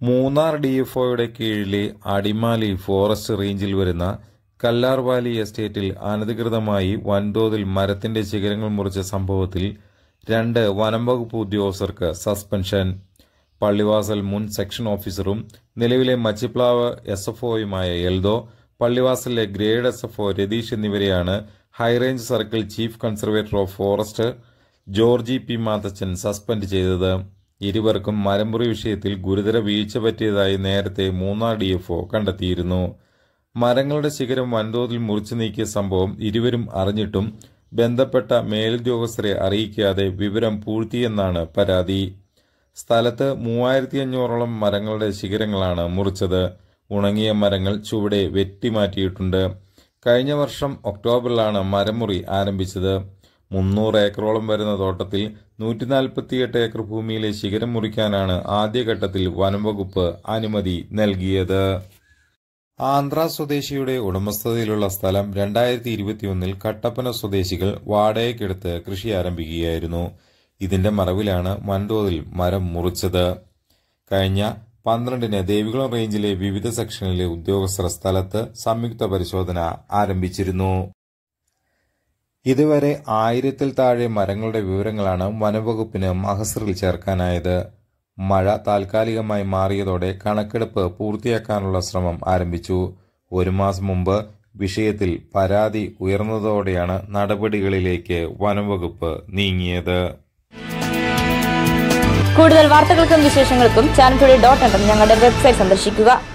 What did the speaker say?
Munnar D F ഒയുടെ കീഴിലെ Adimali forest റേഞ്ചിൽ വരുന്ന കല്ലാർ വാലി എസ്റ്റേറ്റിൽ അനധികൃതമായി വൻതോതിൽ മരത്തിന്റെ ശിഖരങ്ങൾ മുറിച്ച സംഭവത്തിൽ രണ്ട് വനം വകുപ്പ് ഉദ്യോഗസ്ഥർക്ക് സസ്പെൻഷൻ പള്ളിവാസൽ മുൻ സെക്ഷൻ ഓഫീസറും നിലവിലെ മച്ചിപ്ലാവ് എസ് എഫ് ഒയുമായ എൽദോ പള്ളിവാസലിലെ grade S F O Ratheesh എന്നിവരെയാണ് high range circle chief conservator of forest Georgy P Mathachan suspend ചെയ്തത് ഇരുവർക്കും മരമുറി വിഷയത്തിൽ ഗുരുതര വീഴ്ച പറ്റിയതായി നേരത്തെ മൂന്നാർ ഡി എഫ് ഒ കണ്ടെത്തിയിരുന്നു മരങ്ങളുടെ ശിഖരം വൻതോതിൽ മുറിച്ചു നീക്കിയ സംഭവം ഇരുവരും അറിഞ്ഞിട്ടും ബന്ധപ്പെട്ട മേലുദ്യോഗസ്ഥരെ അറിയിക്കാതെ വിവരം പൂഴ്ത്തിയെന്നാണ് പരാതി സ്ഥലത്ത് മൂവായിരത്തി അഞ്ഞൂറോളം മരങ്ങളുടെ ശിഖരങ്ങളാണ് മുറിച്ചത് ഉണങ്ങിയ മരങ്ങൾ ചുവടെ വെട്ടിമാറ്റിയിട്ടുണ്ട് കഴിഞ്ഞ വർഷം ഒക്ടോബറിലാണ് മരമുറി ആരംഭിച്ചത് മുന്നൂറ് ഏക്കറോളം വരുന്ന തോട്ടത്തിൽ നൂറ്റി നാൽപ്പത്തിയെട്ട് ഏക്കർ ഭൂമിയിലെ ശിഖരം മുറിക്കാനാണ് ആദ്യഘട്ടത്തിൽ വനംവകുപ്പ് അനുമതി നൽകിയത് ആന്ധ്ര സ്വദേശിയുടെ ഉടമസ്ഥതയിലുള്ള സ്ഥലം രണ്ടായിരത്തി ഇരുപത്തിയൊന്നിൽ കട്ടപ്പന സ്വദേശികൾ വാടകയ്ക്കെടുത്ത് കൃഷി ആരംഭിക്കുകയായിരുന്നു ഇതിന്റെ മറവിലാണ് വൻതോതിൽ മരം മുറിച്ചത് കഴിഞ്ഞ പന്ത്രണ്ടിന് ദേവികുളം റേഞ്ചിലെ വിവിധ സെക്ഷനിലെ ഉദ്യോഗസ്ഥർ സ്ഥലത്ത് സംയുക്ത പരിശോധന ആരംഭിച്ചിരുന്നു ഇതുവരെ ആയിരത്തിൽ താഴെ മരങ്ങളുടെ വിവരങ്ങളാണ് വനംവകുപ്പിന് മഹസറിൽ ചേർക്കാനായത് മഴ താൽക്കാലികമായി മാറിയതോടെ കണക്കെടുപ്പ് പൂർത്തിയാക്കാനുള്ള ശ്രമം ആരംഭിച്ചു ഒരു മാസം മുമ്പ് വിഷയത്തിൽ പരാതി ഉയർന്നതോടെയാണ് നടപടികളിലേക്ക് വനംവകുപ്പ് നീങ്ങിയത് കൂടുതൽ വാർത്തകൾക്കും വിശേഷങ്ങൾക്കും ചാനൽ ഡോട്ട് ഞങ്ങളുടെ വെബ്സൈറ്റ് സന്ദർശിക്കുക